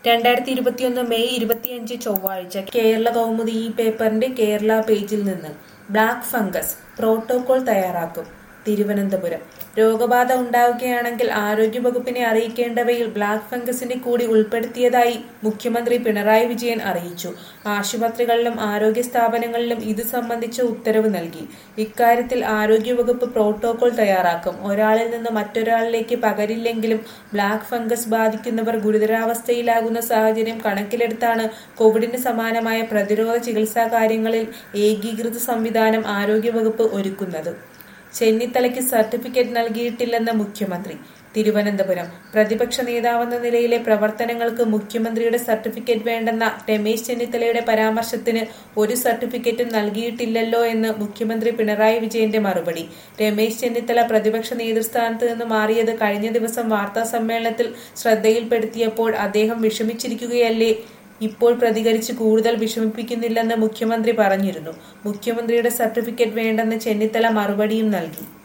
രണ്ടായിരത്തി ഇരുപത്തിയൊന്ന് മെയ് ഇരുപത്തിയഞ്ച് ചൊവ്വാഴ്ച കേരള കൗമുദി ഈ പേപ്പറിന്റെ കേരള പേജിൽ നിന്ന് ബ്ലാക്ക് ഫംഗസ് പ്രോട്ടോകോൾ തയ്യാറാക്കും തിരുവനന്തപുരം രോഗബാധ ഉണ്ടാവുകയാണെങ്കിൽ ആരോഗ്യവകുപ്പിനെ അറിയിക്കേണ്ടവയിൽ ബ്ലാക്ക് ഫംഗസിന്റെ കൂടി ഉൾപ്പെടുത്തിയതായി മുഖ്യമന്ത്രി പിണറായി വിജയൻ അറിയിച്ചു ആശുപത്രികളിലും ആരോഗ്യ സ്ഥാപനങ്ങളിലും ഇത് സംബന്ധിച്ച ഉത്തരവ് നൽകി ഇക്കാര്യത്തിൽ ആരോഗ്യവകുപ്പ് പ്രോട്ടോകോൾ തയ്യാറാക്കും ഒരാളിൽ നിന്ന് മറ്റൊരാളിലേക്ക് പകരില്ലെങ്കിലും ബ്ലാക്ക് ഫംഗസ് ബാധിക്കുന്നവർ ഗുരുതരാവസ്ഥയിലാകുന്ന സാഹചര്യം കണക്കിലെടുത്താണ് കോവിഡിന് സമാനമായ പ്രതിരോധ ചികിത്സാ കാര്യങ്ങളിൽ ഏകീകൃത സംവിധാനം ആരോഗ്യവകുപ്പ് ഒരുക്കുന്നത് ചെന്നിത്തലയ്ക്ക് സർട്ടിഫിക്കറ്റ് നൽകിയിട്ടില്ലെന്ന് മുഖ്യമന്ത്രി തിരുവനന്തപുരം പ്രതിപക്ഷ നേതാവെന്ന നിലയിലെ പ്രവർത്തനങ്ങൾക്ക് മുഖ്യമന്ത്രിയുടെ സർട്ടിഫിക്കറ്റ് വേണ്ടെന്ന രമേശ് ചെന്നിത്തലയുടെ പരാമർശത്തിന് ഒരു സർട്ടിഫിക്കറ്റും നൽകിയിട്ടില്ലല്ലോ എന്ന് മുഖ്യമന്ത്രി പിണറായി വിജയന്റെ മറുപടി രമേശ് ചെന്നിത്തല പ്രതിപക്ഷ നേതൃസ്ഥാനത്ത് നിന്ന് മാറിയത് കഴിഞ്ഞ ദിവസം വാർത്താ സമ്മേളനത്തിൽ ശ്രദ്ധയിൽപ്പെടുത്തിയപ്പോൾ അദ്ദേഹം വിഷമിച്ചിരിക്കുകയല്ലേ ഇപ്പോൾ പ്രതികരിച്ച് കൂടുതൽ വിഷമിപ്പിക്കുന്നില്ലെന്ന് മുഖ്യമന്ത്രി പറഞ്ഞിരുന്നു മുഖ്യമന്ത്രിയുടെ സർട്ടിഫിക്കറ്റ് വേണ്ടെന്ന് ചെന്നിത്തല മറുപടിയും നൽകി